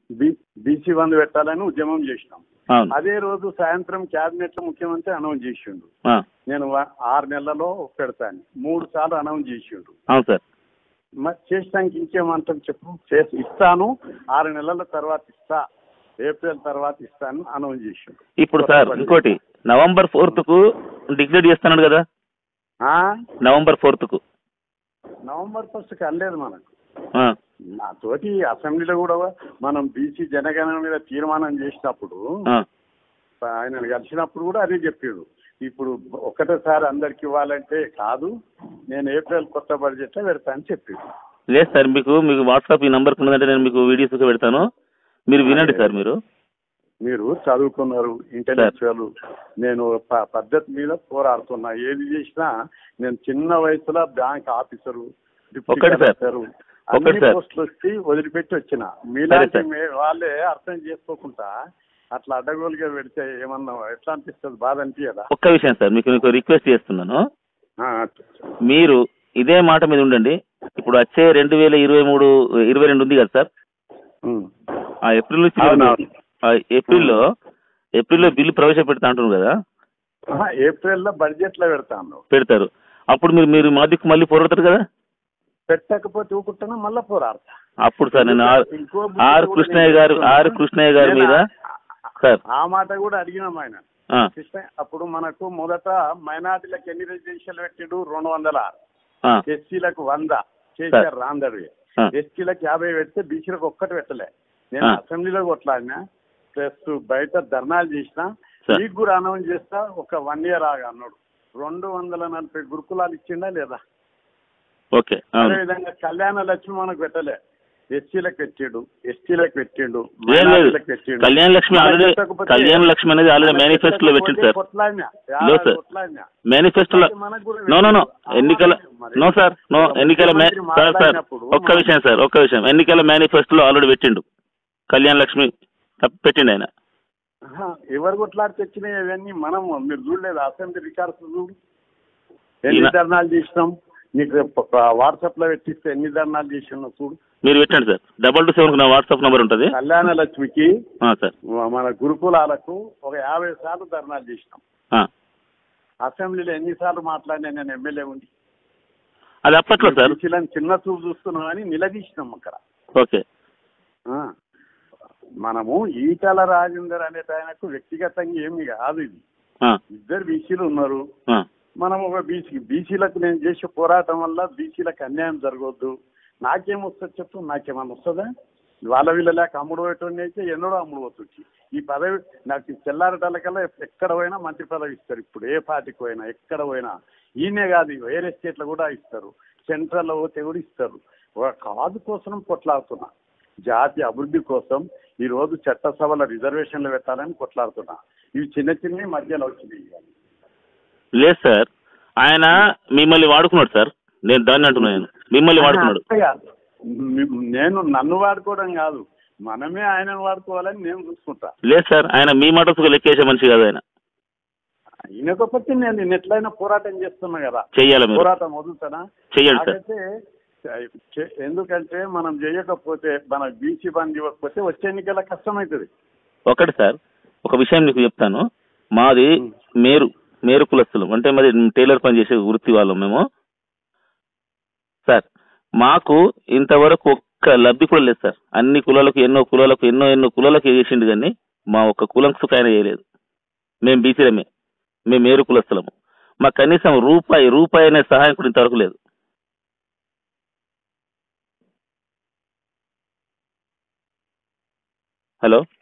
BC బంద్ పెట్టాలని ఉద్యమం చేసినాం అవును అదే రోజు సాయంత్రం క్యాబినెట్ లో ముఖ్యమంత్రి అనౌన్స్ చేసిండు ఆ, నేను వ- ఆరు నెలల్లో పెడతాను మూడు సార్లు అనౌన్స్ చేసిండు అవును సార్ మరి చేసానికి ఇంకేమంటాం చెప్పు చేసి ఇస్తాను ఆరు నెలల తర్వాత ఇస్తా ఏప్రిల్ తర్వాత ఇస్తాను అనౌన్స్ చేసిండు ఇప్పుడు సార్ ఇంకోటి నవంబర్ ఫోర్త్ కు డిక్లేర్ చేస్తున్నాడు కదా ఆ? నవంబర్ ఫోర్త్ కు నవంబర్ ఫస్ట్ అనలేదు మనకు ఆ, నాతోటి అసెంబ్లీలో కూడా మనం బీసీ జనగణన మీద తీర్మానం చేసినప్పుడు ఆ, ఆయన కలిసినప్పుడు కూడా అదే చెప్పాడు ఇప్పుడు ఒకటేసారి అందరికి ఇవ్వాలంటే కాదు నేను ఏప్రిల్ కొత్త బడ్జెట్ లో పెడతా అని చెప్పాడు లేదు సార్ మీకు మీకు వాట్సాప్ ఈ నంబర్ ఉన్నదంటే నేను మీకు వీడియోస్ పెడతాను మీరు వినండి సార్ మీరు మీరు చదువుకున్నారు ఇంటలెక్చువల్ నేను ప- పద్ధతి మీద పోరాడుతున్నా ఏది చేసినా నేను చిన్న వయసులో బ్యాంక్ ఆఫీసరు డిప్యూటీ ఒక్కటి సార్. కలెక్టరు ఒక్కటి అన్ని సార్. పోస్టులు వచ్చి వదిలిపెట్టి వచ్చిన మీలాంటి సార్. మే- వాళ్ళే అర్థం చేసుకోకుండా అట్లా అడ్డగోలుగా పెడితే ఏమన్నా ఎట్లా అనిపిస్తుంది బాధ అనిపించదా ఒక్క విషయం సార్ మీకు మీకు రిక్వెస్ట్ చేస్తున్నాను ఆ, మీరు ఇదే మాట మీద ఉండండి ఇప్పుడు వచ్చే రెండు వేల ఇరవై మూడు ఇరవై రెండు ఉంది కదా సార్ ఉమ్. ఆ ఏప్రిల్ నుంచి అవునవును. ఆ ఏప్రిల్లో ఏప్రిల్లో బిల్లు ప్రవేశపెడతా అంటున్నారు కదా ఆహా, ఏప్రిల్ లో బడ్జెట్ లో పెడతాను పెడతారు అప్పుడు మీరు మీరు మా దిక్కు మళ్ళీ పోరాడతారు కదా పెట్టకపోతే ఊకుంటున్నా మళ్ళా పోరాడతా అప్పుడు సార్ నేను ఆర్ ఇంకో బుద్ధి ఆర్ కూడా కృష్ణయ్య నేను గారు చెప్తున్నా. ఆర్ కృష్ణయ్య గారి నేను మీద ఆ- సార్ ఆ మాట కూడా అడిగినాం ఆయన ఆ, కృష్ణ అప్పుడు మనకు మొదట మైనార్టీలకు ఎన్ని రెసిడెన్షియల్ పెట్టిండు రెండు వందల ఆ, ఎస్సీలకు వంద కేసీఆర్ రాందడివి ఆ. ఎస్టీలకు యాభై పెడితే బీసీలకు ఒక్కటి పెట్టలే నేను ఆ. అసెంబ్లీలో కొట్లాడినా ప్లస్ బయట ధర్నాలు చేసిన సార్. మీకు కూడా అనౌన్స్ చేస్తా ఒక వన్ ఇయర్ ఆగా అన్నాడు రెండు వందల నలభై గురుకులాలు ఇచ్చిండా లేదా ఓకే అవును అదేవిధంగా కళ్యాణ లక్ష్మి మనకు పెట్టలే ఎస్సీలకు పెట్టిండు ఎస్టీలకు పెట్టిండు ఏం లేదు మైనారిటీలకు పెట్టిండు కళ్యాణ లక్ష్మి మనకు ఆల్రెడీ పెట్టకపోతే- కళ్యాణ లక్ష్మి అనేది ఆల్రెడీ మనకు మేనిఫెస్టోలో పెట్టింది సార్ కొట్లాడినా. లో ఏడాది సార్. కొట్లాడినా. మేనిఫెస్టోలో మనకు కూడా నో నో నో పెట్టిండు. ఎన్నికల మరి నో సార్ నో ఎన్నికల మే- ముఖ్యమంత్రి సార్ సార్ మాట్లాడినప్పుడు ఒక్క విషయం సార్ ఒక్క విషయం ఎన్నికల మేనిఫెస్టోలో ఆల్రెడీ పెట్టిండు కళ్యాణ లక్ష్మి తప్ప- పెట్టిండు ఆయన ఆహా, ఎవరు కొట్లాడితే వచ్చినాయి ఇవన్నీ మనం మీరు చూడలేదు అసెంబ్లీ రికార్డ్స్ చూడు ఎన్ని ఈయన- ధర్నాలు చేసినాం నీకు వాట్సాప్ లో పెట్టిస్తే ఎన్ని ధర్నాలు చేసినాం చూడు మీరు పెట్టండి సార్ డబల్ టూ సెవెన్ నా వాట్సాప్ నెంబర్ ఉంటుంది కళ్యాణ లక్ష్మికి ఆ, సార్ మన గురుకులాలకు ఒక యాభై సార్లు ధర్నాలు చేసినాం ఆ. అసెంబ్లీలో ఎన్నిసార్లు మాట్లాడినా నేను ఎమ్మెల్యే ఉండి అది అప్పట్లో సార్ బీసీలను చిన్న చూపు చూస్తున్నాం అని నిలదీసినాం అక్కడ ఓకే ఆ. మనము ఈటల రాజేందర్ అనే ఆయనకు వ్యక్తిగతంగా ఏమి కాదు ఇది ఆ, ఇద్దరు బీసీలు ఉన్నారు ఆ, మనం ఒక బీసీ బీసీలకు నేను చేసే పోరాటం వల్ల బీసీలకు అన్యాయం జరగవద్దు నాకేం వస్తుంది చెప్పు నాకేమన్నా వస్తుందా వాళ్ళ వీళ్ళ లేక అమ్ముడు పోయేటోడిని అయితే ఎన్నడో అమ్ముడు పోతుంది ఈ పదవి నాకు తెల్లారటలకల్లా ఎక్కడ పోయినా మంత్రి పదవి ఇస్తారు ఇప్పుడు ఏ పార్టీకి పోయినా ఎక్కడ పోయినా ఈయనే కాదు వేరే స్టేట్లో కూడా ఇస్తారు సెంట్రల్లో పోతే కూడా ఇస్తారు ఒక కాదు కోసం కొట్లాడుతున్నా జాతి అభివృద్ధి కోసం ఈ రోజు చట్టసభల రిజర్వేషన్లు పెట్టాలని కొట్లాడుతున్నా ఇవి చిన్న చిన్నవి మధ్యలో వచ్చినాయి లేదు సార్ ఆయన మిమ్మల్ని వాడుకున్నాడు సార్ నేను దాన్ని అంటున్నాను మిమ్మల్ని వాడుకున్నాడు అంతే కాదు. మి- నేను నన్ను వాడుకోవడం కాదు మనమే ఆయనను వాడుకోవాలని నేను చూసుకుంటా లేదు సార్ ఆయన మీ మాట లెక్కేసే మనిషి కాదు ఆయన ఈయనకపోతే నేను నేను ఎట్లయినా పోరాటం చేస్తున్నా కదా చెయ్యాలి మీరు పోరాటం వదులుతానా చెయ్యండి సార్ నాకైతే చే- ఎందుకంటే మనం చేయకపోతే మన బీసీ బంద్ ఇవ్వకపోతే వచ్చే ఎన్నికల కష్టమవుతుంది ఒకటి సార్ ఒక విషయం మీకు చెప్తాను మాది మేరు మేరు కులస్తులం అంటే మరి టైలర్ పని చేసే వృత్తి వాళ్ళం మేము సార్ మాకు ఇంతవరకు ఒక్క లబ్ధి కూడా లేదు సార్ అన్ని కులాలకు ఎన్నో కులాలకు ఎన్నో ఎన్నో కులాలకు చేసిండు కానీ మా ఒక్క కులం ఆయన చేయలేదు మేము బీసీలమే మేము మేరు కులస్తులము మాకు కనీసం రూపాయి రూపాయి అనే సహాయం కూడా ఇంతవరకు లేదు హలో